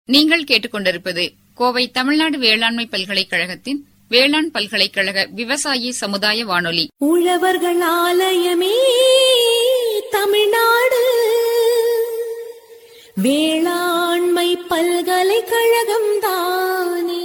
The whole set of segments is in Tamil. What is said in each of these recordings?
நீங்கள் கேட்டுக்கொண்டிருப்பது கோவை தமிழ்நாடு வேளாண்மை பல்கலைக்கழகத்தின் வேளாண் பல்கலைக்கழக விவசாயி சமுதாய வானொலி உழவர்கள் ஆலயமே தமிழ்நாடு வேளாண்மை பல்கலைக்கழகம் தானே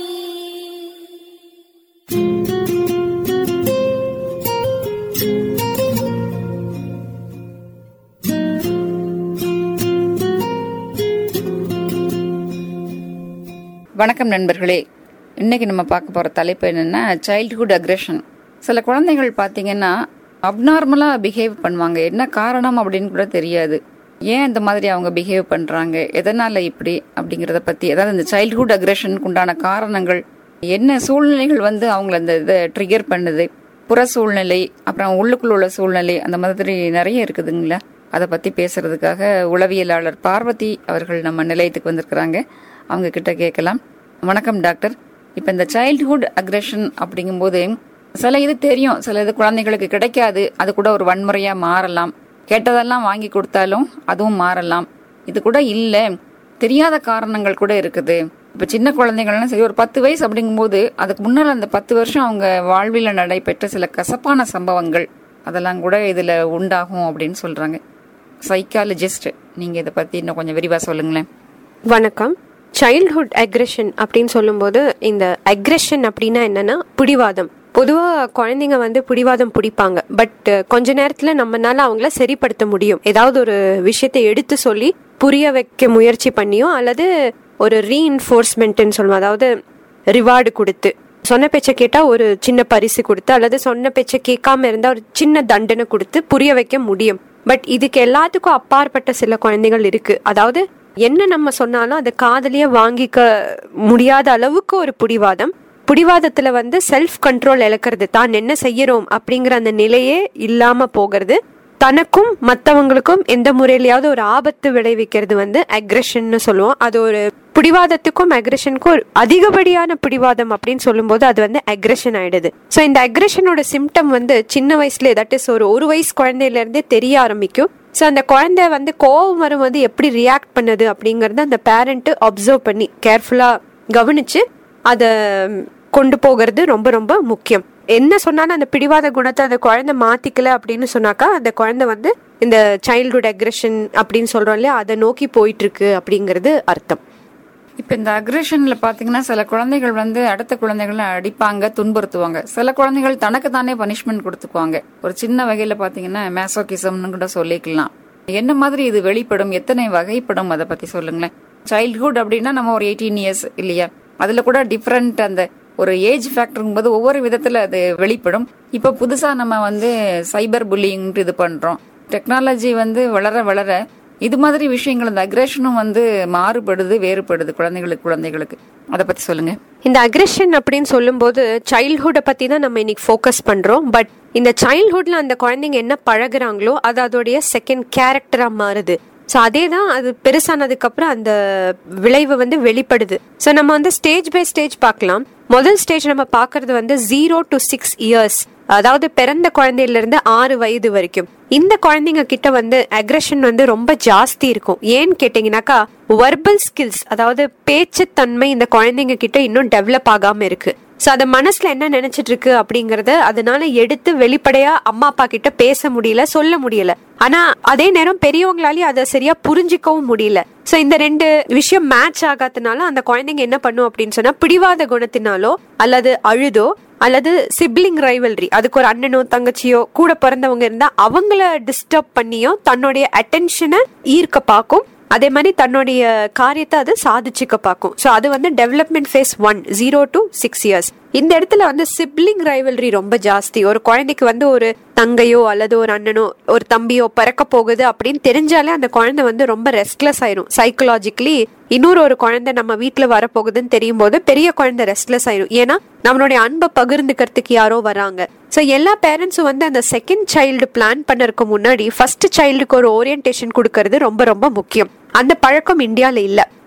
வணக்கம் நண்பர்களே இன்னைக்கு நம்ம பார்க்க போற தலைப்பு என்னன்னா சைல்ட்ஹுட் அக்ரெஷன் சில குழந்தைகள் பார்த்தீங்கன்னா அப்நார்மலா பிஹேவ் பண்ணுவாங்க என்ன காரணம் அப்படின்னு கூட தெரியாது ஏன் இந்த மாதிரி அவங்க பிஹேவ் பண்றாங்க எதனால இப்படி அப்படிங்கறத பத்தி அதாவது இந்த சைல்ட்ஹுட் அக்ரெஷனுக்கு உண்டான காரணங்கள் என்ன சூழ்நிலைகள் வந்து அவங்கள அந்த இதை ட்ரிகர் பண்ணுது புற சூழ்நிலை அப்புறம் உள்ளுக்குள்ள உள்ள சூழ்நிலை அந்த மாதிரி நிறைய இருக்குதுங்களா அதை பத்தி பேசுறதுக்காக உளவியலாளர் பார்வதி அவர்கள் நம்ம நிலையத்துக்கு வந்திருக்கிறாங்க அவங்க கிட்ட கேட்கலாம் வணக்கம் டாக்டர் இப்போ இந்த சைல்ட்ஹுட் அக்ரெஷன் அப்படிங்கும்போது சில இது தெரியும் சில இது குழந்தைகளுக்கு கிடைக்காது அது கூட ஒரு வன்முறையா மாறலாம் கேட்டதெல்லாம் வாங்கி கொடுத்தாலும் அதுவும் மாறலாம் இது கூட இல்லை தெரியாத காரணங்கள் கூட இருக்குது இப்போ சின்ன குழந்தைகள்லாம் சரி ஒரு பத்து வயசு அப்படிங்கும்போது அதுக்கு முன்னால் அந்த பத்து வருஷம் அவங்க வாழ்வில் நடைபெற்ற சில கசப்பான சம்பவங்கள் அதெல்லாம் கூட இதில் உண்டாகும் அப்படின்னு சொல்றாங்க சைக்காலஜிஸ்ட் நீங்க இதை பத்தி இன்னும் கொஞ்சம் விரிவா சொல்லுங்களேன் வணக்கம் சைல்ட்ஹுட் அக்ரெஷன் அப்படின்னு சொல்லும்போது இந்த அக்ரெஷன் அப்படின்னா என்னன்னா பிடிவாதம் பொதுவா குழந்தைங்க வந்து பிடிவாதம் பிடிப்பாங்க பட் கொஞ்ச நேரத்துல நம்மனால அவங்கள சரிப்படுத்த முடியும் ஏதாவது ஒரு விஷயத்தை எடுத்து சொல்லி புரிய வைக்க முயற்சி பண்ணியோ அல்லது ஒரு ரீஇன்ஃபோர்ஸ்மெண்ட்னு சொல்லுவோம் அதாவது ரிவார்டு கொடுத்து சொன்ன பேச்சை கேட்டா ஒரு சின்ன பரிசு கொடுத்து அல்லது சொன்ன பேச்சை கேட்காம இருந்தா ஒரு சின்ன தண்டனை கொடுத்து புரிய வைக்க முடியும் பட் இதுக்கு எல்லாத்துக்கும் அப்பாற்பட்ட சில குழந்தைகள் இருக்கு அதாவது என்ன நம்ம சொன்னாலும் அதை காதலியே வாங்கிக்க முடியாத அளவுக்கு ஒரு பிடிவாதம் பிடிவாதத்துல வந்து செல்ஃப் கண்ட்ரோல் இழக்கிறது தான் என்ன செய்யறோம் அப்படிங்கிற அந்த நிலையே இல்லாம போகிறது தனக்கும் மற்றவங்களுக்கும் எந்த முறையிலயாவது ஒரு ஆபத்து விளைவிக்கிறது வந்து அக்ரெஷன்னு சொல்லுவோம் அது ஒரு பிடிவாதத்துக்கும் அக்ரெஷனுக்கும் ஒரு அதிகப்படியான பிடிவாதம் அப்படின்னு சொல்லும்போது அது வந்து அக்ரெஷன் ஆயிடுது ஸோ இந்த அக்ரெஷனோட சிம்டம் வந்து சின்ன வயசுல தட் இஸ் ஒரு ஒரு வயசு குழந்தையில இருந்தே தெரிய ஆரம்பிக்கும் ஸோ அந்த குழந்தை வந்து கோவம் வரும்போது எப்படி ரியாக்ட் பண்ணுது அப்படிங்கறத அந்த பேரண்ட் அப்சர்வ் பண்ணி கேர்ஃபுல்லா கவனிச்சு அதை கொண்டு போகிறது ரொம்ப ரொம்ப முக்கியம் என்ன சொன்னாலும் அந்த பிடிவாத குணத்தை அந்த குழந்தை மாத்திக்கல அப்படின்னு சொன்னாக்கா அந்த குழந்தை வந்து இந்த சைல்ட்ஹுட் அக்ரெஷன் அப்படின்னு சொல்றோம் இல்லையா அதை நோக்கி போயிட்டு இருக்கு அப்படிங்கிறது அர்த்தம் இப்ப இந்த அக்ரெஷன்ல பாத்தீங்கன்னா சில குழந்தைகள் வந்து அடுத்த குழந்தைகளை அடிப்பாங்க துன்புறுத்துவாங்க சில குழந்தைகள் தனக்கு தானே பனிஷ்மெண்ட் கொடுத்துக்குவாங்க ஒரு சின்ன வகையில பாத்தீங்கன்னா மேசோகிசம்னு கூட சொல்லிக்கலாம் என்ன மாதிரி இது வெளிப்படும் எத்தனை வகைப்படும் அதை பத்தி சொல்லுங்களேன் சைல்ட்ஹுட் அப்படின்னா நம்ம ஒரு எயிட்டீன் இயர்ஸ் இல்லையா அதுல கூட டிஃப்ரெண்ட் அந்த ஒரு ஏஜ் ஃபேக்டருங்கும் போது ஒவ்வொரு விதத்துல அது வெளிப்படும் இப்ப புதுசா நம்ம வந்து சைபர் புல்லிங் இது பண்றோம் டெக்னாலஜி வந்து வளர வளர இது மாதிரி விஷயங்கள் அந்த அக்ரேஷனும் வந்து மாறுபடுது வேறுபடுது குழந்தைகளுக்கு குழந்தைகளுக்கு அதை பத்தி சொல்லுங்க இந்த அக்ரெஷன் அப்படின்னு சொல்லும்போது சைல்ட்ஹுட்டை பத்தி தான் நம்ம இன்னைக்கு ஃபோக்கஸ் பண்றோம் பட் இந்த சைல்ட்ஹுட்ல அந்த குழந்தைங்க என்ன பழகுறாங்களோ அது அதோடைய செகண்ட் கேரக்டரா மாறுது ஸோ அதே தான் அது பெருசானதுக்கு அப்புறம் அந்த விளைவு வந்து வெளிப்படுது ஸோ நம்ம வந்து ஸ்டேஜ் பை ஸ்டேஜ் பார்க்கலாம் முதல் ஸ்டேஜ் நம்ம பார்க்கறது வந்து ஜீரோ டு சிக்ஸ் இயர்ஸ் அதாவது பிறந்த குழந்தையில இருந்து ஆறு வயது வரைக்கும் இந்த குழந்தைங்க கிட்ட வந்து அக்ரஷன் வந்து ரொம்ப ஜாஸ்தி இருக்கும் ஏன்னு கேட்டீங்கன்னாக்கா வர்பல் ஸ்கில்ஸ் அதாவது பேச்சுத்தன்மை இந்த குழந்தைங்க கிட்ட இன்னும் டெவலப் ஆகாம இருக்கு ஸோ அதை மனசுல என்ன நினைச்சிட்டு இருக்கு அப்படிங்கறத அதனால எடுத்து வெளிப்படையா அம்மா அப்பா கிட்ட பேச முடியல சொல்ல முடியல ஆனா அதே நேரம் பெரியவங்களாலேயும் அதை சரியா புரிஞ்சிக்கவும் முடியல ஸோ இந்த ரெண்டு விஷயம் மேட்ச் ஆகாதனால அந்த குழந்தைங்க என்ன பண்ணும் அப்படின்னு சொன்னா பிடிவாத குணத்தினாலோ அல்லது அழுதோ அல்லது சிப்ளிங் ரைவல்ரி அதுக்கு ஒரு அண்ணனோ தங்கச்சியோ கூட பிறந்தவங்க இருந்தா அவங்கள டிஸ்டர்ப் பண்ணியோ தன்னுடைய அட்டென்ஷனை ஈர்க்க பார்க்கும் அதே மாதிரி தன்னுடைய காரியத்தை அது சாதிச்சுக்க பார்க்கும் ஸோ அது வந்து development phase one zero to six years இந்த இடத்துல வந்து சிப்ளிங் ரைவல்ரி ரொம்ப ஜாஸ்தி ஒரு குழந்தைக்கு வந்து ஒரு தங்கையோ அல்லது ஒரு அண்ணனோ ஒரு தம்பியோ பிறக்க போகுது அப்படின்னு தெரிஞ்சாலே அந்த குழந்தை வந்து ரொம்ப ரெஸ்ட்லெஸ் ஆயிரும் சைக்கலாஜிக்கலி இன்னொரு ஒரு குழந்தை நம்ம வீட்டுல வரப்போகுதுன்னு தெரியும் போது பெரிய குழந்தை ரெஸ்ட்லெஸ் ஆயிரும் ஏன்னா நம்மளுடைய அன்பை பகிர்ந்துக்கிறதுக்கு யாரோ வராங்க ஸோ எல்லா பேரண்ட்ஸும் வந்து அந்த செகண்ட் சைல்டு பிளான் பண்ணறதுக்கு முன்னாடி ஃபர்ஸ்ட் சைல்டுக்கு ஒரு ஓரியன்டேஷன் கொடுக்கறது ரொம்ப ரொம்ப முக்கியம் அந்த பழக்கம் இந்தியால இல்ல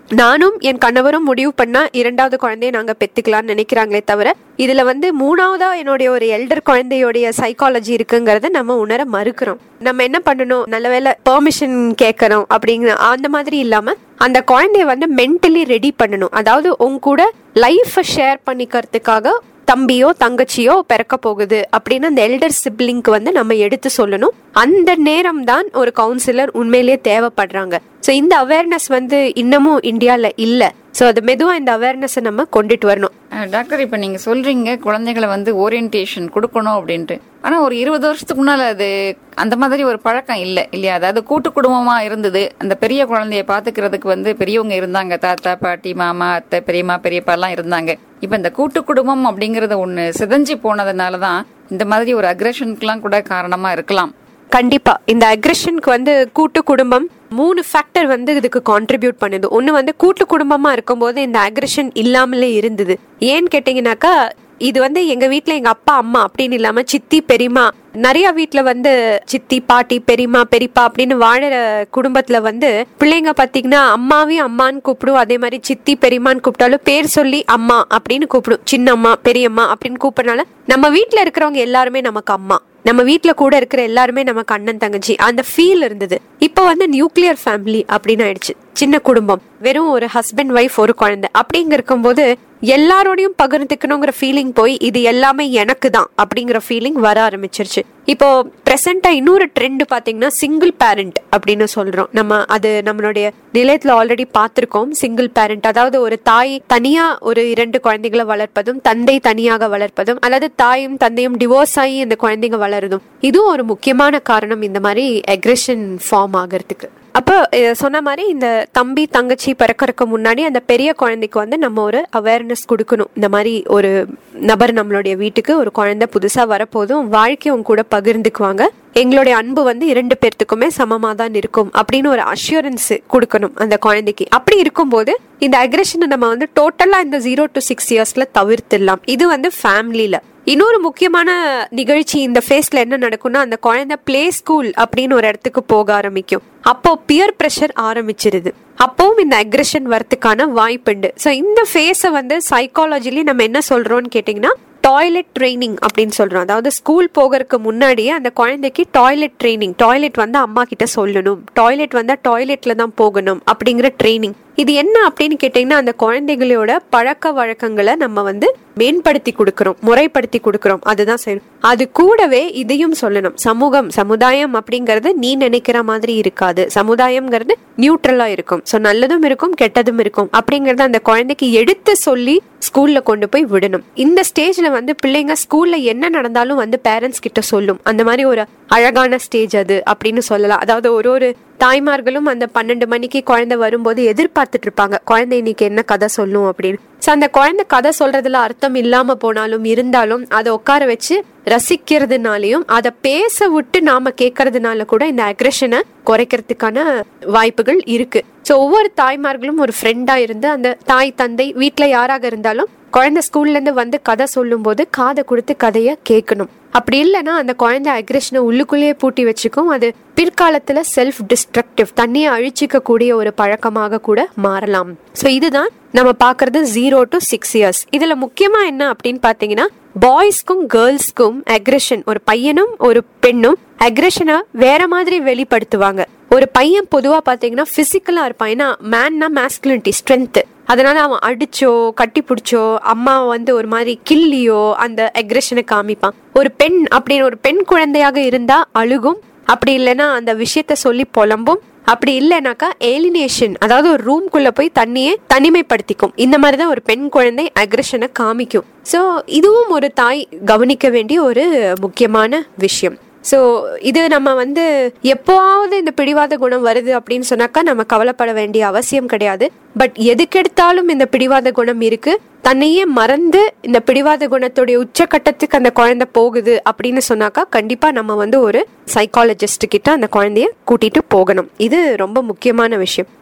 நானும் என் கணவரும் முடிவு பண்ணா இரண்டாவது குழந்தைய நாங்க பெத்துக்கலாம்னு நினைக்கிறாங்களே தவிர இதுல வந்து மூணாவதா என்னுடைய ஒரு எல்டர் குழந்தையோடைய சைக்காலஜி இருக்குங்கிறத நம்ம உணர மறுக்கிறோம் நம்ம என்ன பண்ணணும் நல்ல வேலை பெர்மிஷன் கேட்கறோம் அப்படிங்கிற அந்த மாதிரி இல்லாம அந்த குழந்தைய வந்து மென்டலி ரெடி பண்ணணும் அதாவது உங்க கூட லைஃபை ஷேர் பண்ணிக்கிறதுக்காக தம்பியோ தங்கச்சியோ பிறக்க போகுது அப்படின்னு அந்த எல்டர் சிப்ளிங்க்கு வந்து நம்ம எடுத்து சொல்லணும் அந்த நேரம் தான் ஒரு கவுன்சிலர் உண்மையிலேயே தேவைப்படுறாங்க ஸோ இந்த அவேர்னஸ் வந்து இன்னமும் இந்தியாவில் இல்லை ஸோ அது மெதுவாக இந்த அவேர்னஸை நம்ம கொண்டுட்டு வரணும் அஹ் டாக்டர் இப்ப நீங்க சொல்றீங்க குழந்தைகளை வந்து ஓரியன்டேஷன் கொடுக்கணும் அப்படின்ட்டு ஆனா ஒரு இருபது வருஷத்துக்கு முன்னால அது அந்த மாதிரி ஒரு பழக்கம் இல்ல இல்லையா அதாவது கூட்டு குடும்பமா இருந்தது அந்த பெரிய குழந்தைய பாத்துக்கிறதுக்கு வந்து பெரியவங்க இருந்தாங்க தாத்தா பாட்டி மாமா அத்தை பெரியம்மா பெரியப்பா எல்லாம் இருந்தாங்க இப்ப இந்த கூட்டு குடும்பம் அப்படிங்கறது ஒண்ணு சிதைஞ்சு போனதுனாலதான் இந்த மாதிரி ஒரு அக்ரஷனுக்குலாம் கூட காரணமா இருக்கலாம் கண்டிப்பா இந்த அக்ரெஷனுக்கு வந்து கூட்டு குடும்பம் மூணு ஃபேக்டர் வந்து இதுக்கு கான்ட்ரிபியூட் பண்ணுது ஒன்னு வந்து கூட்டு குடும்பமா இருக்கும்போது இந்த அக்ரெஷன் இல்லாமலே இருந்தது ஏன்னு கேட்டீங்கன்னாக்கா இது வந்து எங்க வீட்ல எங்க அப்பா அம்மா அப்படின்னு இல்லாம சித்தி பெரியம்மா நிறைய வீட்ல வந்து சித்தி பாட்டி பெரியம்மா பெரியப்பா அப்படின்னு வாழற குடும்பத்துல வந்து பிள்ளைங்க பாத்தீங்கன்னா அம்மாவையும் அம்மான்னு கூப்பிடும் அதே மாதிரி சித்தி பெரியம்மான்னு கூப்பிட்டாலும் பேர் சொல்லி அம்மா அப்படின்னு கூப்பிடும் சின்னம்மா பெரியம்மா அப்படின்னு கூப்பிடறனால நம்ம வீட்ல இருக்கிறவங்க எல்லாருமே நமக்கு அம்மா நம்ம வீட்ல கூட இருக்கிற எல்லாருமே நமக்கு அண்ணன் தங்கச்சி அந்த ஃபீல் இருந்தது இப்போ வந்து நியூக்ளியர் ஃபேமிலி அப்படின்னு ஆயிடுச்சு சின்ன குடும்பம் வெறும் ஒரு ஹஸ்பண்ட் ஒய்ஃப் ஒரு குழந்தை அப்படிங்க இருக்கும்போது எல்லாரோடையும் பகிர்ந்துக்கணுங்கிற ஃபீலிங் போய் இது எல்லாமே எனக்கு தான் அப்படிங்கிற ஃபீலிங் வர ஆரம்பிச்சிருச்சு இப்போ பிரசண்டா இன்னொரு ட்ரெண்ட் பாத்தீங்கன்னா சிங்கிள் பேரண்ட் அப்படின்னு சொல்றோம் நம்ம அது நம்மளுடைய நிலையத்துல ஆல்ரெடி பார்த்திருக்கோம் சிங்கிள் பேரண்ட் அதாவது ஒரு தாய் தனியா ஒரு இரண்டு குழந்தைகளை வளர்ப்பதும் தந்தை தனியாக வளர்ப்பதும் அல்லது தாயும் தந்தையும் டிவோர்ஸ் ஆகி இந்த குழந்தைங்க வளருதும் இதுவும் ஒரு முக்கியமான காரணம் இந்த மாதிரி அக்ரெஷன் ஃபார்ம் ஆகிறதுக்கு அப்போ இத சொன்ன மாதிரி இந்த தம்பி தங்கச்சி பிறக்கறதுக்கு முன்னாடி அந்த பெரிய குழந்தைக்கு வந்து நம்ம ஒரு அவேர்னஸ் கொடுக்கணும் இந்த மாதிரி ஒரு நபர் நம்மளுடைய வீட்டுக்கு ஒரு குழந்தை புதுசா வரப்போதும் வாழ்க்கையை உங்க கூட பகிர்ந்துக்குவாங்க எங்களுடைய அன்பு வந்து இரண்டு பேர்த்துக்குமே சமமா தான் இருக்கும் அப்படின்னு ஒரு அஷூரன்ஸ் கொடுக்கணும் அந்த குழந்தைக்கு அப்படி இருக்கும்போது இந்த அக்ரெஷனை நம்ம வந்து டோட்டலா இந்த ஜீரோ டு சிக்ஸ் இயர்ஸ்ல தவிர்த்திடலாம் இது வந்து ஃபேமிலியில இன்னொரு முக்கியமான நிகழ்ச்சி இந்த ஃபேஸ்ல என்ன நடக்கும்னா அந்த குழந்தை பிளே ஸ்கூல் அப்படின்னு ஒரு இடத்துக்கு போக ஆரம்பிக்கும் அப்போ பியர் ப்ரெஷர் ஆரம்பிச்சிருது அப்பவும் இந்த அக்ரெஷன் வரதுக்கான வாய்ப்புண்டு ஸோ இந்த ஃபேஸை வந்து சைக்காலஜிலி நம்ம என்ன சொல்றோம்னு கேட்டிங்கன்னா டாய்லெட் ட்ரைனிங் அப்படின்னு சொல்றோம் அதாவது ஸ்கூல் போகிறதுக்கு முன்னாடியே அந்த குழந்தைக்கு டாய்லெட் ட்ரைனிங் டாய்லெட் வந்து அம்மா கிட்ட சொல்லணும் டாய்லெட் வந்தா டாய்லெட்ல தான் போகணும் அப்படிங்கிற ட்ரைனிங் இது என்ன அப்படின்னு கேட்டீங்கன்னா அந்த குழந்தைகளோட பழக்க வழக்கங்களை நம்ம வந்து மேம்படுத்தி கொடுக்கிறோம் முறைப்படுத்தி கொடுக்கிறோம் அதுதான் செய்யணும் அது கூடவே இதையும் சொல்லணும் சமூகம் சமுதாயம் அப்படிங்கறது நீ நினைக்கிற மாதிரி இருக்காது சமுதாயம்ங்கிறது நியூட்ரலா இருக்கும் ஸோ நல்லதும் இருக்கும் கெட்டதும் இருக்கும் அப்படிங்கறத அந்த குழந்தைக்கு எடுத்து சொல்லி ஸ்கூல்ல கொண்டு போய் விடணும் இந்த ஸ்டேஜ்ல வந்து பிள்ளைங்க ஸ்கூல்ல என்ன நடந்தாலும் வந்து பேரண்ட்ஸ் கிட்ட சொல்லும் அந்த மாதிரி ஒரு அழகான ஸ்டேஜ் அது அப்படின்னு சொல்லலாம் அதாவது ஒரு ஒரு தாய்மார்களும் அந்த பன்னெண்டு மணிக்கு குழந்தை வரும்போது எதிர்பார்த்துட்டு இருப்பாங்க குழந்தை இன்னைக்கு என்ன கதை சொல்லும் அப்படின்னு ஸோ அந்த குழந்தை கதை சொல்றதுல அர்த்தம் இல்லாம போனாலும் இருந்தாலும் அதை உட்கார வச்சு ரசிக்கிறதுனாலையும் அதை பேச விட்டு நாம கேட்கறதுனால கூட இந்த அக்ரெஷனை குறைக்கிறதுக்கான வாய்ப்புகள் இருக்கு ஸோ ஒவ்வொரு தாய்மார்களும் ஒரு ஃப்ரெண்டா இருந்து அந்த தாய் தந்தை வீட்ல யாராக இருந்தாலும் குழந்தை ஸ்கூல்ல இருந்து வந்து கதை சொல்லும் போது காதை கொடுத்து கதைய கேட்கணும் அப்படி இல்லைன்னா அந்த குழந்தை அக்ரெஷனை உள்ளுக்குள்ளேயே பூட்டி வச்சுக்கும் அது பிற்காலத்துல செல்ஃப் டிஸ்ட்ரக்டிவ் தண்ணியை அழிச்சிக்க கூடிய ஒரு பழக்கமாக கூட மாறலாம் ஸோ இதுதான் நம்ம பாக்குறது ஜீரோ டு சிக்ஸ் இயர்ஸ் இதுல முக்கியமா என்ன அப்படின்னு பாத்தீங்கன்னா பாய்ஸ்க்கும் கேர்ள்ஸ்க்கும் அக்ரெஷன் ஒரு பையனும் ஒரு பெண்ணும் அக்ரெஷனை வேற மாதிரி வெளிப்படுத்துவாங்க ஒரு பையன் பொதுவா பாத்தீங்கன்னா பிசிக்கலா இருப்பான் ஏன்னா மேன்னா மேஸ்குலினிட்டி ஸ்ட்ரென்த் அதனால அவன் அடிச்சோ கட்டி பிடிச்சோ அம்மா வந்து ஒரு மாதிரி கிள்ளியோ அந்த அக்ரெஷனை காமிப்பான் ஒரு பெண் அப்படின்னு ஒரு பெண் குழந்தையாக இருந்தா அழுகும் அப்படி இல்லைன்னா அந்த விஷயத்த சொல்லி புலம்பும் அப்படி இல்லைனாக்கா ஏலினேஷன் அதாவது ஒரு ரூம்குள்ள போய் தண்ணியை தனிமைப்படுத்திக்கும் இந்த மாதிரி தான் ஒரு பெண் குழந்தை அக்ரெஷனை காமிக்கும் ஸோ இதுவும் ஒரு தாய் கவனிக்க வேண்டிய ஒரு முக்கியமான விஷயம் ஸோ இது நம்ம வந்து எப்போவாவது இந்த பிடிவாத குணம் வருது அப்படின்னு சொன்னாக்கா நம்ம கவலைப்பட வேண்டிய அவசியம் கிடையாது பட் எதுக்கெடுத்தாலும் இந்த பிடிவாத குணம் இருக்கு தன்னையே மறந்து இந்த பிடிவாத குணத்துடைய உச்சக்கட்டத்துக்கு அந்த குழந்தை போகுது அப்படின்னு சொன்னாக்கா கண்டிப்பா நம்ம வந்து ஒரு சைக்காலஜிஸ்ட் கிட்ட அந்த குழந்தைய கூட்டிட்டு போகணும் இது ரொம்ப முக்கியமான விஷயம்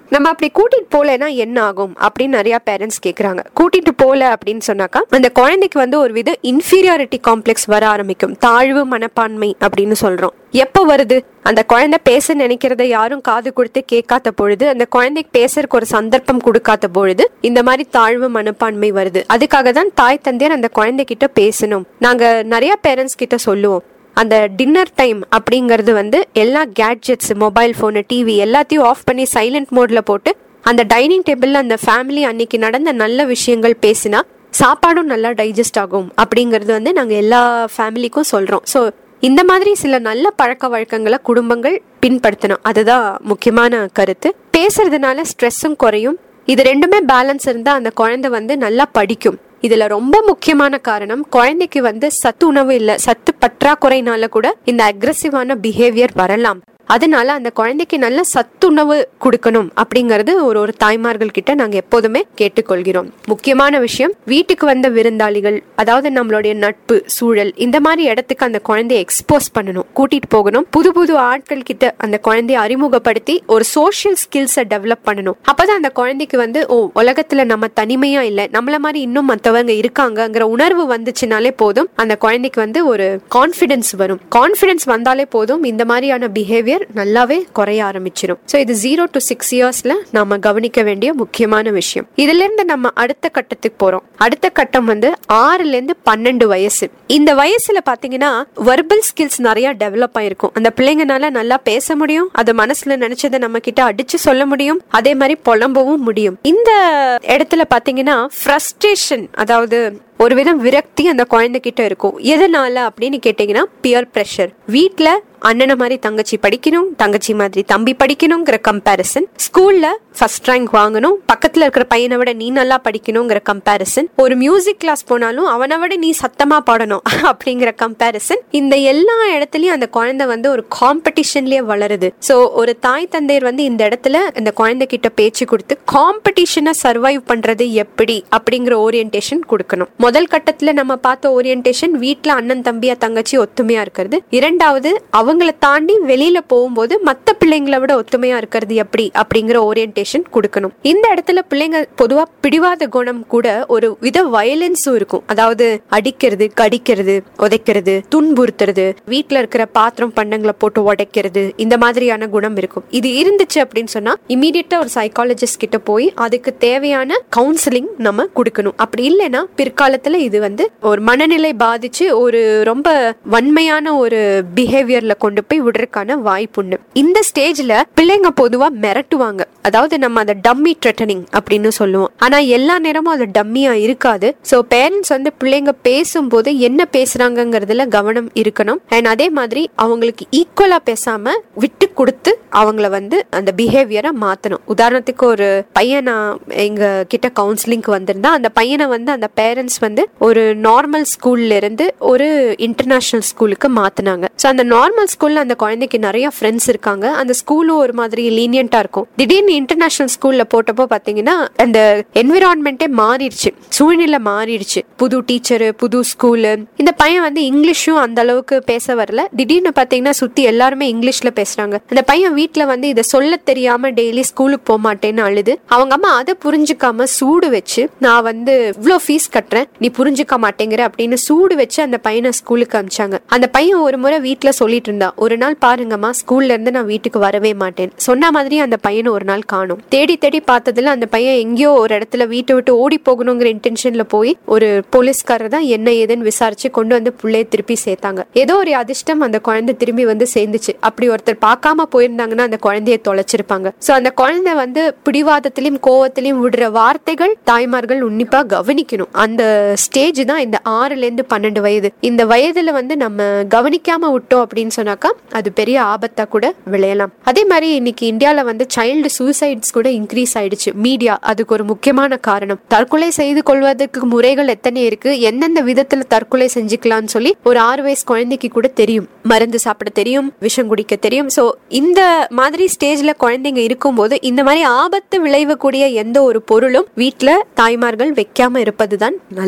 நம்ம அப்படி கூட்டிட்டு போலனா என்ன ஆகும் அப்படின்னு நிறைய பேரண்ட்ஸ் கேக்குறாங்க கூட்டிட்டு போல அப்படின்னு சொன்னாக்கா அந்த குழந்தைக்கு வந்து ஒரு வித இன்ஃபீரியாரிட்டி காம்ப்ளெக்ஸ் வர ஆரம்பிக்கும் தாழ்வு மனப்பான்மை அப்படின்னு சொல்றோம் எப்ப வருது அந்த குழந்தை பேச நினைக்கிறத யாரும் காது கொடுத்து கேட்காத பொழுது அந்த குழந்தைக்கு பேசுறதுக்கு ஒரு சந்தர்ப்பம் கொடுக்காத பொழுது இந்த மாதிரி தாழ்வு மனப்பான்மை வருது அதுக்காக தான் தாய் தந்தையர் அந்த குழந்தைகிட்ட பேசணும் நாங்க நிறைய பேரண்ட்ஸ் கிட்ட சொல்லுவோம் அந்த டின்னர் டைம் அப்படிங்கிறது வந்து எல்லா கேட்ஜெட்ஸ் மொபைல் ஃபோனு டிவி எல்லாத்தையும் ஆஃப் பண்ணி சைலண்ட் மோட்ல போட்டு அந்த டைனிங் டேபிள்ல அந்த ஃபேமிலி அன்னைக்கு நடந்த நல்ல விஷயங்கள் பேசினா சாப்பாடும் நல்லா டைஜஸ்ட் ஆகும் அப்படிங்கிறது வந்து நாங்க எல்லா ஃபேமிலிக்கும் சொல்றோம் ஸோ இந்த மாதிரி சில நல்ல பழக்க வழக்கங்களை குடும்பங்கள் பின்படுத்தணும் அதுதான் முக்கியமான கருத்து பேசுறதுனால ஸ்ட்ரெஸ்ஸும் குறையும் இது ரெண்டுமே பேலன்ஸ் இருந்தா அந்த குழந்தை வந்து நல்லா படிக்கும் இதுல ரொம்ப முக்கியமான காரணம் குழந்தைக்கு வந்து சத்து உணவு இல்ல சத்து பற்றாக்குறைனால கூட இந்த அக்ரெசிவான பிஹேவியர் வரலாம் அதனால அந்த குழந்தைக்கு நல்ல சத்துணவு கொடுக்கணும் அப்படிங்கறது ஒரு ஒரு தாய்மார்கள் கிட்ட நாங்க எப்போதுமே கேட்டுக்கொள்கிறோம் முக்கியமான விஷயம் வீட்டுக்கு வந்த விருந்தாளிகள் அதாவது நம்மளுடைய நட்பு சூழல் இந்த மாதிரி இடத்துக்கு அந்த குழந்தைய எக்ஸ்போஸ் பண்ணணும் கூட்டிட்டு போகணும் புது புது ஆட்கள் கிட்ட அந்த குழந்தைய அறிமுகப்படுத்தி ஒரு சோஷியல் ஸ்கில்ஸை டெவலப் பண்ணணும் அப்பதான் அந்த குழந்தைக்கு வந்து ஓ உலகத்துல நம்ம தனிமையா இல்ல நம்மள மாதிரி இன்னும் மத்தவங்க இருக்காங்கங்கிற உணர்வு வந்துச்சுனாலே போதும் அந்த குழந்தைக்கு வந்து ஒரு கான்பிடன்ஸ் வரும் கான்பிடன்ஸ் வந்தாலே போதும் இந்த மாதிரியான பிஹேவியர் நல்லாவே குறைய ஆரம்பிச்சிடும் சோ இது ஜீரோ டு சிக்ஸ் இயர்ஸ்ல நாம கவனிக்க வேண்டிய முக்கியமான விஷயம் இதுல இருந்து நம்ம அடுத்த கட்டத்துக்கு போறோம் அடுத்த கட்டம் வந்து ஆறுல இருந்து பன்னெண்டு வயசு இந்த வயசுல பாத்தீங்கன்னா வர்பல் ஸ்கில்ஸ் நிறைய டெவலப் ஆயிருக்கும் அந்த பிள்ளைங்கனால நல்லா பேச முடியும் அது மனசுல நினைச்சதை நம்ம கிட்ட அடிச்சு சொல்ல முடியும் அதே மாதிரி புலம்பவும் முடியும் இந்த இடத்துல பாத்தீங்கன்னா ஃப்ரஸ்ட்ரேஷன் அதாவது ஒரு விதம் விரக்தி அந்த குழந்தைகிட்ட இருக்கும் எதனால அப்படின்னு கேட்டீங்கன்னா பியர் ப்ரெஷர் வீட்ல அண்ணனை மாதிரி தங்கச்சி படிக்கணும் தங்கச்சி மாதிரி தம்பி படிக்கணுங்கிற கம்பேரிசன் ஸ்கூல்ல ஃபர்ஸ்ட் ரேங்க் வாங்கணும் பக்கத்துல இருக்கிற பையனை விட நீ நல்லா படிக்கணுங்கிற கம்பேரிசன் ஒரு மியூசிக் கிளாஸ் போனாலும் அவனை விட நீ சத்தமா பாடணும் அப்படிங்கிற கம்பேரிசன் இந்த எல்லா இடத்துலயும் அந்த குழந்தை வந்து ஒரு காம்படிஷன்லயே வளருது சோ ஒரு தாய் தந்தையர் வந்து இந்த இடத்துல இந்த குழந்தை கிட்ட பேச்சு கொடுத்து காம்படிஷனை சர்வைவ் பண்றது எப்படி அப்படிங்கிற ஓரியன்டேஷன் கொடுக்கணும் முதல் கட்டத்துல நம்ம பார்த்த ஓரியன்டேஷன் வீட்ல அண்ணன் தம்பியா தங்கச்சி ஒத்துமையா இருக்கிறது இரண்டாவது அவங்கள தாண்டி வெளியில போகும்போது மத்த பிள்ளைங்களை விட ஒத்துமையா இருக்கிறது எப்படி அப்படிங்கிற ஓரியன்டேஷன் கொடுக்கணும் இந்த இடத்துல பிள்ளைங்க பொதுவா பிடிவாத குணம் கூட ஒரு வித வயலன்ஸும் இருக்கும் அதாவது அடிக்கிறது கடிக்கிறது உதைக்கிறது துன்புறுத்துறது வீட்ல இருக்கிற பாத்திரம் பண்டங்களை போட்டு உடைக்கிறது இந்த மாதிரியான குணம் இருக்கும் இது இருந்துச்சு அப்படின்னு சொன்னா இமீடியட்டா ஒரு சைக்காலஜிஸ்ட் கிட்ட போய் அதுக்கு தேவையான கவுன்சிலிங் நம்ம கொடுக்கணும் அப்படி இல்லைன்னா பிற்காலத்துல இது வந்து ஒரு மனநிலை பாதிச்சு ஒரு ரொம்ப வன்மையான ஒரு பிஹேவியர்ல கொண்டு போய் விடுறதுக்கான வாய்ப்புண்டு இந்த ஸ்டேஜ்ல பிள்ளைங்க பொதுவா மிரட்டுவாங்க அதாவது நம்ம அதை டம்மி ட்ரெட்டனிங் அப்படின்னு சொல்லுவோம் ஆனா எல்லா நேரமும் அது டம்மியா இருக்காது சோ பேரண்ட்ஸ் வந்து பிள்ளைங்க பேசும்போது என்ன பேசுறாங்கங்கிறதுல கவனம் இருக்கணும் அண்ட் அதே மாதிரி அவங்களுக்கு ஈக்குவலா பேசாம விட்டு கொடுத்து அவங்கள வந்து அந்த பிஹேவியரை மாத்தணும் உதாரணத்துக்கு ஒரு பையன் நான் எங்க கிட்ட கவுன்சிலிங்க்கு வந்திருந்தா அந்த பையனை வந்து அந்த பேரண்ட்ஸ் வந்து ஒரு நார்மல் ஸ்கூல்ல இருந்து ஒரு இன்டர்நேஷனல் ஸ்கூலுக்கு மாத்தினாங்க ஸோ அந்த நார்மல் ஸ்கூல்ல அந்த குழந்தைக்கு நிறைய ஃப்ரெண்ட்ஸ் இருக்காங்க அந்த ஸ்கூலும் ஒரு மாதிரி லீனியண்டா இருக்கும் திடீர்னு இன்டர்நேஷனல் ஸ்கூல்ல போட்டப்போ பாத்தீங்கன்னா அந்த என்விரான்மெண்ட்டே மாறிடுச்சு சூழ்நிலை மாறிடுச்சு புது டீச்சரு புது ஸ்கூலு இந்த பையன் வந்து இங்கிலீஷும் அந்த அளவுக்கு பேச வரல திடீர்னு பாத்தீங்கன்னா சுத்தி எல்லாருமே இங்கிலீஷ்ல பேசுறாங்க அந்த பையன் வீட்ல வந்து இதை சொல்ல தெரியாம டெய்லி ஸ்கூலுக்கு போக மாட்டேன்னு அழுது அவங்க அம்மா அதை புரிஞ்சுக்காம சூடு வச்சு நான் வந்து இவ்வளோ ஃபீஸ் கட்டுறேன் நீ புரிஞ்சுக்க மாட்டேங்கிற அப்படின்னு சூடு வச்சு அந்த பையனை ஸ்கூலுக்கு அனுப்பிச்சாங்க அந்த பையன் ஒரு முறை வீட்ல சொல்லிட்டு இருந்தா ஒரு நாள் பாருங்கம்மா ஸ்கூல்ல இருந்து நான் வீட்டுக்கு வரவே மாட்டேன் சொன்ன மாதிரி அந்த பையனை ஒரு நாள் காணும் தேடி தேடி பார்த்ததுல அந்த பையன் எங்கேயோ ஒரு இடத்துல வீட்டை விட்டு ஓடி போகணுங்கிற இன்டென்ஷன்ல போய் ஒரு போலீஸ்காரர் தான் என்ன ஏதுன்னு விசாரிச்சு கொண்டு வந்து புள்ளைய திருப்பி சேர்த்தாங்க ஏதோ ஒரு அதிர்ஷ்டம் அந்த குழந்தை திரும்பி வந்து சேர்ந்துச்சு அப்படி ஒருத்தர் பார்க்காம போயிருந்தாங்கன்னா அந்த குழந்தைய தொலைச்சிருப்பாங்க சோ அந்த குழந்தை வந்து பிடிவாதத்திலையும் கோவத்திலையும் விடுற வார்த்தைகள் தாய்மார்கள் உன்னிப்பா கவனிக்கணும் அந்த ஸ்டேஜ் தான் இந்த ஆறுல இருந்து பன்னெண்டு வயது இந்த வயதுல வந்து நம்ம கவனிக்காம விட்டோம் அப்படின்னு சொன்னாக்கா அது பெரிய ஆபத்தா கூட விளையலாம் அதே மாதிரி இன்னைக்கு இந்தியால வந்து சைல்டு சூசைட்ஸ் கூட இன்க்ரீஸ் ஆயிடுச்சு மீடியா அதுக்கு ஒரு முக்கியமான காரணம் தற்கொலை செய்து கொள்வதற்கு முறைகள் எத்தனை இருக்கு எந்தெந்த விதத்துல தற்கொலை செஞ்சுக்கலாம்னு சொல்லி ஒரு ஆறு வயசு குழந்தைக்கு கூட தெரியும் மருந்து சாப்பிட தெரியும் விஷம் குடிக்க தெரியும் சோ இந்த மாதிரி ஸ்டேஜ்ல குழந்தைங்க இருக்கும்போது இந்த மாதிரி ஆபத்து விளைவக்கூடிய எந்த ஒரு பொருளும் வீட்ல தாய்மார்கள் வைக்காம இருப்பதுதான் நல்லது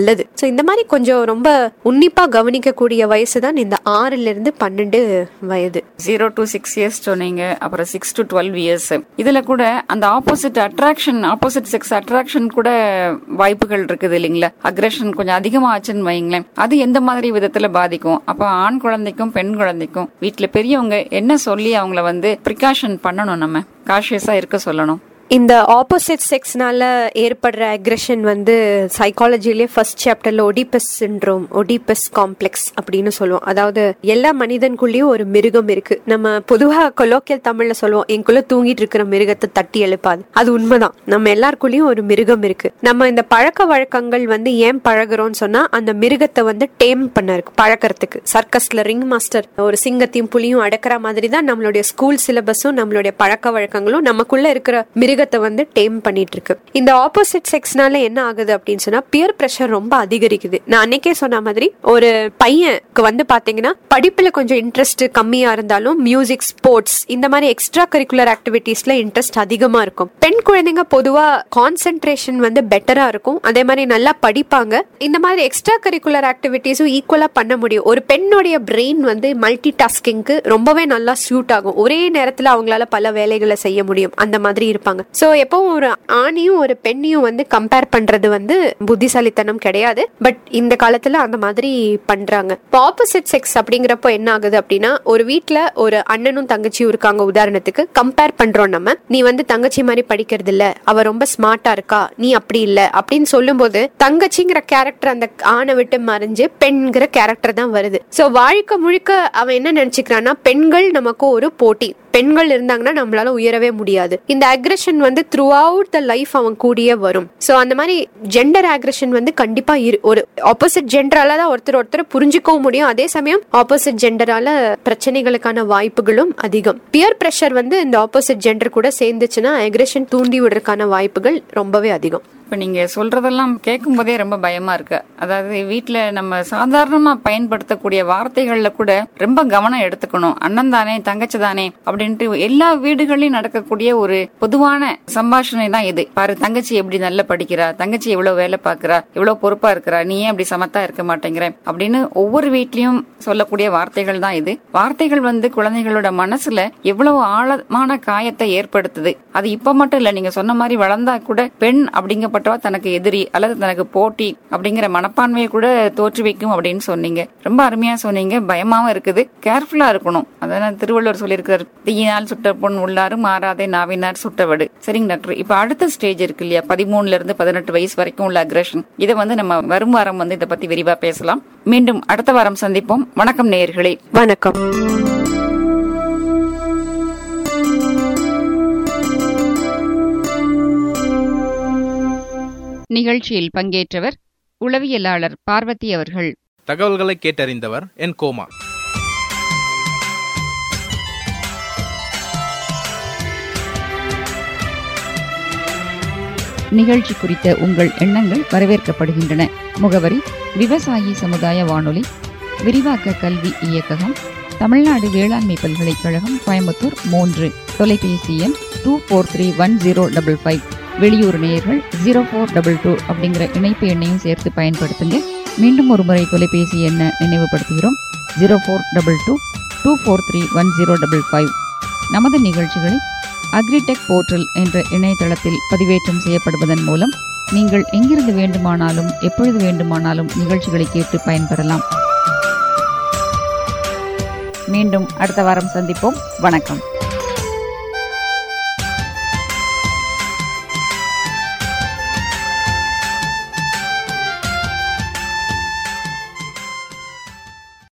நல்லது ஸோ இந்த மாதிரி கொஞ்சம் ரொம்ப உன்னிப்பா கவனிக்கக்கூடிய வயசு தான் இந்த ஆறுல இருந்து பன்னெண்டு வயது ஜீரோ டு சிக்ஸ் இயர்ஸ் சொன்னீங்க அப்புறம் சிக்ஸ் டு டுவெல் இயர்ஸ் இதுல கூட அந்த opposite attraction opposite sex attraction கூட வாய்ப்புகள் இருக்குது இல்லைங்களா அக்ரஷன் கொஞ்சம் அதிகமாச்சுன்னு வைங்களேன் அது எந்த மாதிரி விதத்துல பாதிக்கும் அப்ப ஆண் குழந்தைக்கும் பெண் குழந்தைக்கும் வீட்டுல பெரியவங்க என்ன சொல்லி அவங்கள வந்து ப்ரிகாஷன் பண்ணணும் நம்ம காஷியஸா இருக்க சொல்லணும் இந்த ஆப்போசிட் செக்ஸ்னால ஏற்படுற அக்ரெஷன் வந்து சைக்காலஜிலேயே ஃபர்ஸ்ட் சாப்டர்ல ஒடிபஸ் சிண்ட்ரோம் ஒடிபஸ் காம்ப்ளெக்ஸ் அப்படின்னு சொல்லுவோம் அதாவது எல்லா மனிதனுக்குள்ளேயும் ஒரு மிருகம் இருக்கு நம்ம பொதுவா கொலோக்கியல் தமிழ்ல சொல்லுவோம் எங்குள்ள தூங்கிட்டு இருக்கிற மிருகத்தை தட்டி எழுப்பாது அது உண்மைதான் நம்ம எல்லாருக்குள்ளேயும் ஒரு மிருகம் இருக்கு நம்ம இந்த பழக்க வழக்கங்கள் வந்து ஏன் பழகுறோம்னு சொன்னா அந்த மிருகத்தை வந்து டேம் பண்ண இருக்கு பழக்கறதுக்கு சர்க்கஸ்ல ரிங் மாஸ்டர் ஒரு சிங்கத்தையும் புலியும் அடக்கிற மாதிரி தான் நம்மளுடைய ஸ்கூல் சிலபஸும் நம்மளுடைய பழக்க வழக்கங்களும் நமக்குள்ள இருக்கிற மிருகத்தை வந்து டேம் பண்ணிட்டு இருக்கு இந்த ஆப்போசிட் செக்ஸ்னால என்ன ஆகுது அப்படின்னு சொன்னா பியர் பிரஷர் ரொம்ப அதிகரிக்குது நான் அன்னைக்கே சொன்ன மாதிரி ஒரு பையனுக்கு வந்து பாத்தீங்கன்னா படிப்புல கொஞ்சம் இன்ட்ரெஸ்ட் கம்மியா இருந்தாலும் மியூசிக் ஸ்போர்ட்ஸ் இந்த மாதிரி எக்ஸ்ட்ரா கரிக்குலர் ஆக்டிவிட்டீஸ்ல இன்ட்ரெஸ்ட் அதிகமா இருக்கும் பெண் குழந்தைங்க பொதுவா கான்சென்ட்ரேஷன் வந்து பெட்டரா இருக்கும் அதே மாதிரி நல்லா படிப்பாங்க இந்த மாதிரி எக்ஸ்ட்ரா கரிக்குலர் ஆக்டிவிட்டீஸும் ஈக்குவலா பண்ண முடியும் ஒரு பெண்ணுடைய பிரெயின் வந்து மல்டி டாஸ்கிங்க்கு ரொம்பவே நல்லா சூட் ஆகும் ஒரே நேரத்துல அவங்களால பல வேலைகளை செய்ய முடியும் அந்த மாதிரி இருப்பாங்க சோ எப்பவும் ஒரு ஆணையும் ஒரு பெண்ணையும் வந்து கம்பேர் பண்றது வந்து புத்திசாலித்தனம் கிடையாது பட் இந்த காலத்துல அந்த மாதிரி பண்றாங்க இப்போ ஆப்போசிட் செக்ஸ் அப்படிங்கிறப்போ என்ன ஆகுது அப்படின்னா ஒரு வீட்ல ஒரு அண்ணனும் தங்கச்சியும் இருக்காங்க உதாரணத்துக்கு கம்பேர் பண்றோம் நம்ம நீ வந்து தங்கச்சி மாதிரி படிக்கிறது இல்ல அவ ரொம்ப ஸ்மார்ட்டா இருக்கா நீ அப்படி இல்ல அப்படின்னு சொல்லும்போது தங்கச்சிங்கிற கேரக்டர் அந்த ஆணை விட்டு மறைஞ்சு பெண்கிற கேரக்டர் தான் வருது சோ வாழ்க்கை முழுக்க அவன் என்ன நினைச்சுக்கிறான்னா பெண்கள் நமக்கு ஒரு போட்டி பெண்கள் இருந்தாங்கன்னா நம்மளால உயரவே முடியாது இந்த அக்ரெஷன் வந்து த்ரூ அவுட் த லைஃப் அவன் கூடியே வரும் சோ அந்த மாதிரி ஜெண்டர் அக்ரெஷன் வந்து கண்டிப்பா இரு ஒரு ஆப்போசிட் ஜெண்டரால தான் ஒருத்தர் ஒருத்தர் புரிஞ்சுக்கவும் முடியும் அதே சமயம் ஆப்போசிட் ஜெண்டரால பிரச்சனைகளுக்கான வாய்ப்புகளும் அதிகம் பியர் பிரஷர் வந்து இந்த ஆப்போசிட் ஜெண்டர் கூட சேர்ந்துச்சுன்னா அக்ரெஷன் தூண்டி விடுறதுக்கான வாய்ப்புகள் ரொம்பவே அதிகம் இப்ப நீங்க சொல்றதெல்லாம் கேட்கும் போதே ரொம்ப பயமா இருக்கு அதாவது வீட்டுல நம்ம சாதாரணமா பயன்படுத்தக்கூடிய வார்த்தைகள்ல கூட ரொம்ப கவனம் எடுத்துக்கணும் அண்ணன் தானே தங்கச்சி தானே அப்படின்ட்டு எல்லா வீடுகளையும் நடக்கக்கூடிய ஒரு பொதுவான சம்பாஷணை தான் இது பாரு தங்கச்சி எப்படி நல்லா படிக்கிறா தங்கச்சி எவ்வளவு வேலை பாக்குறா எவ்வளவு பொறுப்பா இருக்கிறா நீ ஏன் அப்படி சமத்தா இருக்க மாட்டேங்கிற அப்படின்னு ஒவ்வொரு வீட்லயும் சொல்லக்கூடிய வார்த்தைகள் தான் இது வார்த்தைகள் வந்து குழந்தைகளோட மனசுல எவ்வளவு ஆழமான காயத்தை ஏற்படுத்துது அது இப்ப மட்டும் இல்ல நீங்க சொன்ன மாதிரி வளர்ந்தா கூட பெண் அப்படிங்கப்பட்டவா தனக்கு எதிரி அல்லது தனக்கு போட்டி அப்படிங்கிற மனப்பான்மையை கூட தோற்று வைக்கும் அப்படின்னு சொன்னீங்க ரொம்ப அருமையா சொன்னீங்க பயமாவும் இருக்குது கேர்ஃபுல்லா இருக்கணும் அதான் திருவள்ளுவர் சொல்லியிருக்காரு தீயினால் சுட்ட பொன் உள்ளாரும் மாறாதே நாவினார் சுட்டவடு சரிங்க டாக்டர் இப்ப அடுத்த ஸ்டேஜ் இருக்கு இல்லையா பதிமூணுல இருந்து பதினெட்டு வயசு வரைக்கும் உள்ள அக்ரஷன் இதை வந்து நம்ம வரும் வாரம் வந்து இதை பத்தி விரிவா பேசலாம் மீண்டும் அடுத்த வாரம் சந்திப்போம் வணக்கம் நேயர்களே வணக்கம் நிகழ்ச்சியில் பங்கேற்றவர் உளவியலாளர் பார்வதி அவர்கள் தகவல்களை கேட்டறிந்தவர் என் கோமா நிகழ்ச்சி குறித்த உங்கள் எண்ணங்கள் வரவேற்கப்படுகின்றன முகவரி விவசாயி சமுதாய வானொலி விரிவாக்க கல்வி இயக்ககம் தமிழ்நாடு வேளாண்மை பல்கலைக்கழகம் கோயம்புத்தூர் மூன்று தொலைபேசி எண் two four three one zero double five வெளியூர் நேயர்கள் ஜீரோ ஃபோர் டபுள் டூ அப்படிங்கிற இணைப்பு எண்ணையும் சேர்த்து பயன்படுத்துங்க மீண்டும் ஒரு முறை தொலைபேசி எண்ணை நினைவுபடுத்துகிறோம் zero four double two two four three one zero double five நமது நிகழ்ச்சிகளை அக்ரிடெக் போர்ட்டல் என்ற இணையதளத்தில் பதிவேற்றம் செய்யப்படுவதன் மூலம் நீங்கள் எங்கிருந்து வேண்டுமானாலும் எப்பொழுது வேண்டுமானாலும் நிகழ்ச்சிகளை கேட்டு பயன்பெறலாம் மீண்டும் அடுத்த வாரம் சந்திப்போம் வணக்கம்